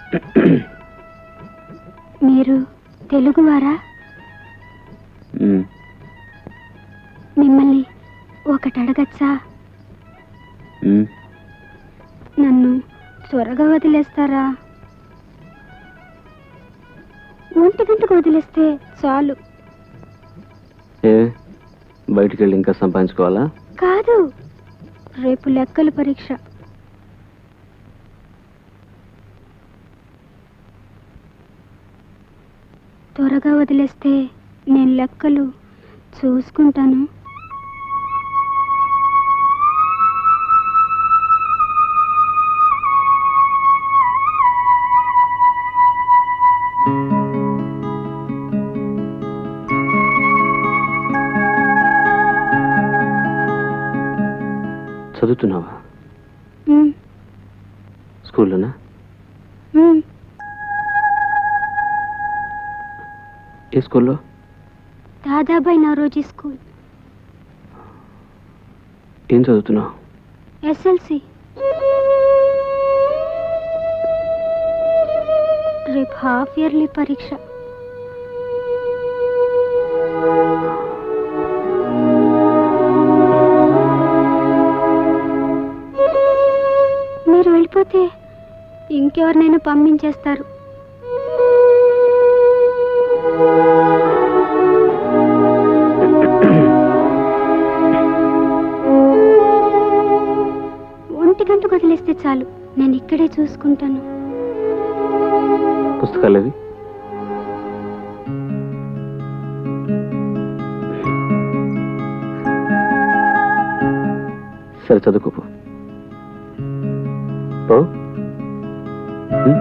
మీరు తెలుగువారా మ్మ్. మిమ్మల్ని ఒకటి అడగచ్చా మ్మ్. నన్ను త్వరగా వదిలేస్తారా ఒంటి గంటకు వదిలేస్తే చాలు ఏ బయటికి వెళ్ళి ఇంకా సంపాదించుకోవాలా కాదు రేపు లెక్కల పరీక్ష త్వరగా వదిలేస్తే నేను లెక్కలు చూసుకుంటాను చదువుతున్నావా ఉమ్, స్కూల్లోనా ఉమ్, ఏ స్కూల్లో దాదాబాయి నవరోజీ స్కూల్ ఏం చదువుతున్నావు ఎస్ఎల్సి రేపు హాఫ్ ఇయర్లీ పరీక్ష మీరు వెళ్ళిపోతే ఇంకెవరినైనా పంపించేస్తారు ఒంటి గంటకు వదిలేస్తే చాలు నేను ఇక్కడే చూసుకుంటాను పుస్తకాలు అవి సరే చదువుకోపో పో ఉమ్.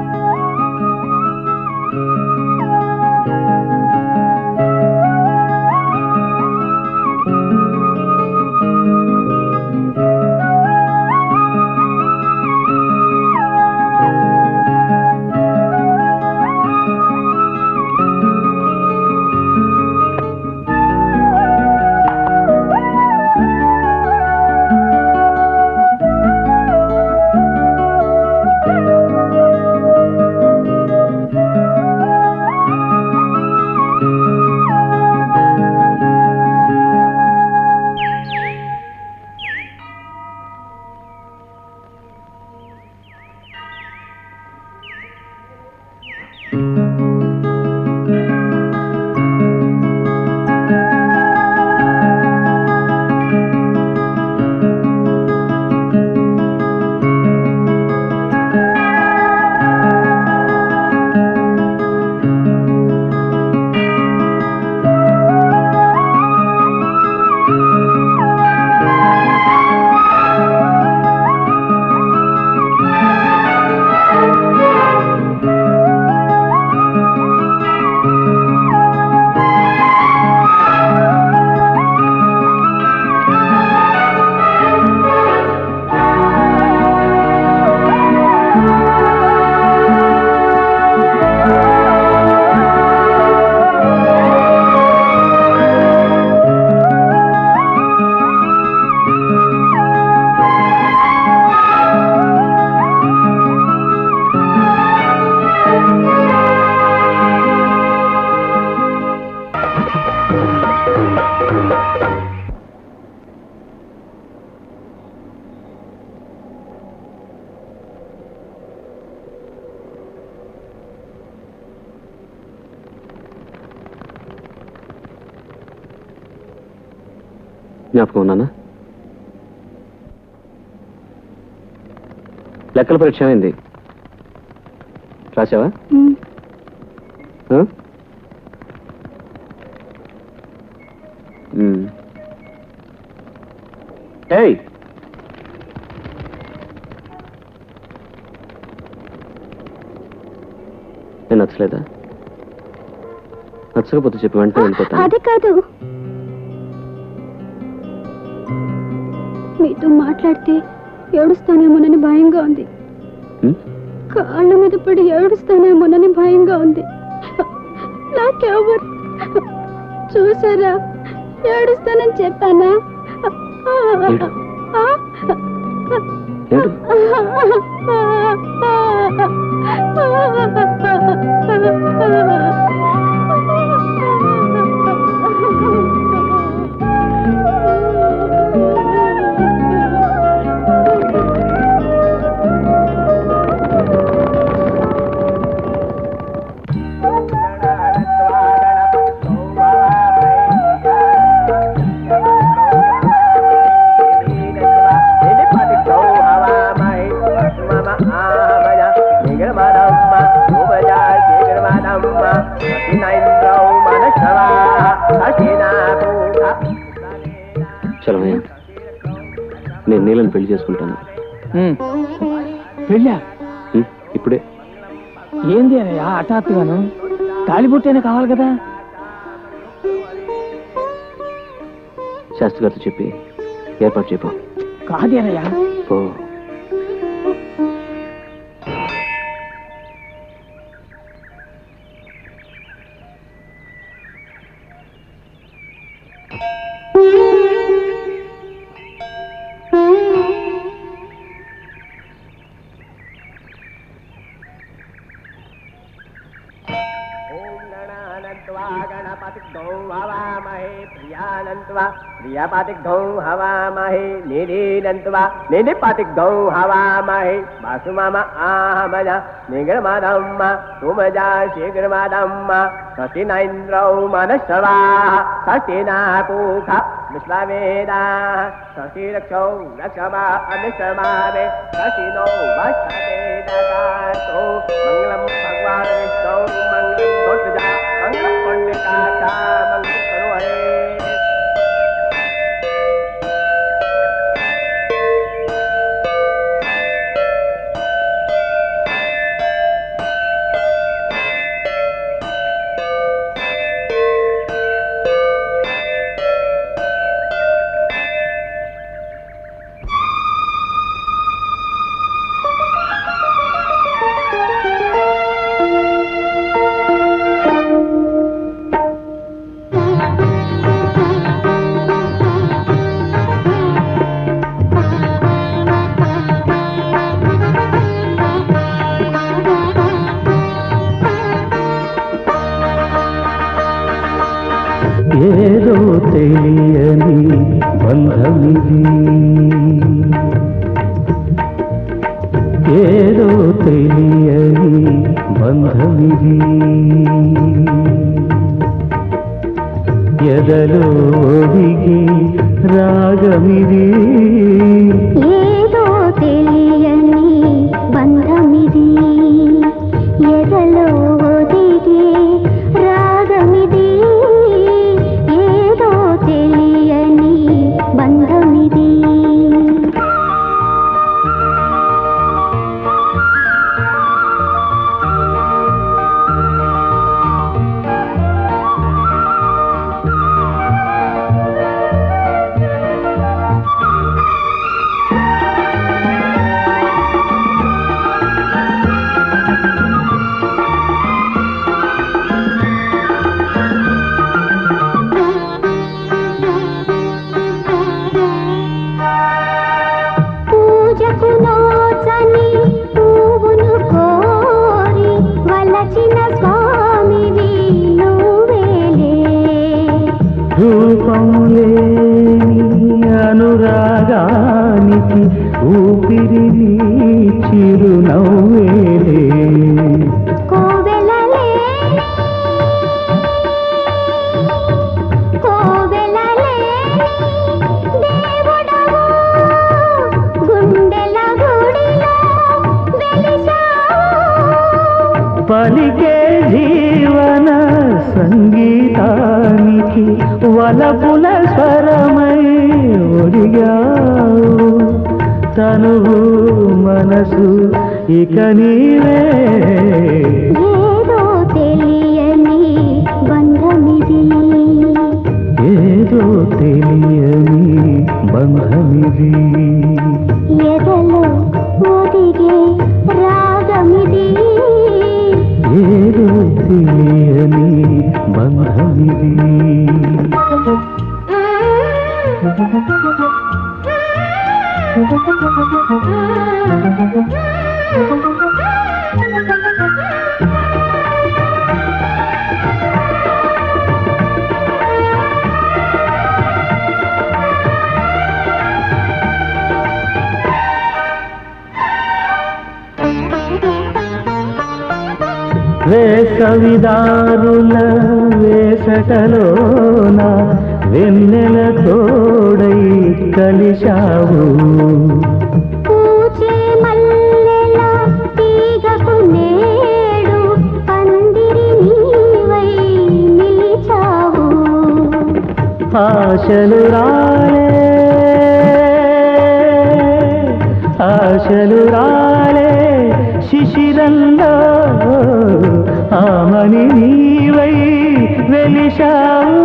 జ్ఞాపకం ఉన్నానా లెక్కల పరీక్ష అయింది రాసావా ఉమ్, ఆ? మ్మ్. ఏయ్ నేను నచ్చలేదా నచ్చకపోతే చెప్పి వెంటనే వెళ్ళిపోతాను అది కాదు మీతో మాట్లాడితే ఏడుస్తానేమోనని భయంగా ఉంది మ్మ్? కాళ్ళ మీద పడి ఏడుస్తానేమోనని భయంగా ఉంది నాకెవరు చూసారా ఏడుస్తానని చెప్పానా ఏడు. ఆ? ఏడు చలమయ్య నేను నీళ్ళని పెళ్లి చేసుకుంటాను పెళ్ళా ఉం? ఇప్పుడే ఏంది అనయ్య హఠాత్తుగాను తాళిబొట్టేనే కావాలి కదా శాస్త్రి గారితో చెప్పి ఏర్పాటు చేయపో కాదు అనయ్య పో ప్రియాపాతిగ్ధౌ హవామహే నిరీనంత్వా నిధిపాతిగ్ధౌ హవామహే వాసుమమ ఆహమజ నిగమదమ్మ సుమజా శీఘ్రమదమ్మ సతినైంద్రౌ మనశ్రవా సతినాకూఖ విశ్వవేదా సతిరక్షౌ రక్షమా అమిశ్రమావే సతినో వసతే దగాతో మంగళం భగవాన్ విష్ణు మంగళం తోటజా మంగళం పండికాచా మంగళం సర్వహే ఏదో తెలియని బంధమిది ఏదో తెలియని బంధమిది ఎదలో ఒదిగి రాగమిది ఏదో తెలియని బంధమిది ఎదలో ఒదిగే రాగమిది ఏదో తెలియని బంధమిది పూజకు నోచని పువ్వును కోరి వలచిన స్వామివి నువ్వేలే రూపం లేని అనురాగానికి ఊపిరి నీ చిరునవ్వేలే కోవెలలే కోవెలలే దేవుడవు గుండెల గుడిలో వెలిశావు పలికే జీవన సంగీతానికి వలపుల స్వరమై ఒడిగావు తనువు మనసు ఇక నీవే ఏదో తెలియని బంధమిది ఏదో తెలియని బంధమిది ఎదలో ఒదిగే రాగమిది ఏదో తెలియని బంధమిది వేసవిదారుల వేసటలోన వెన్నెల తోడై కలిశావు పూచే మల్లెల తీగకు నేడు పందిరి నీవై నిలిచావు ఆశలు రాలే ఆశలు రాలే శిశిరంలో ఆమని నీవై వెలిశావు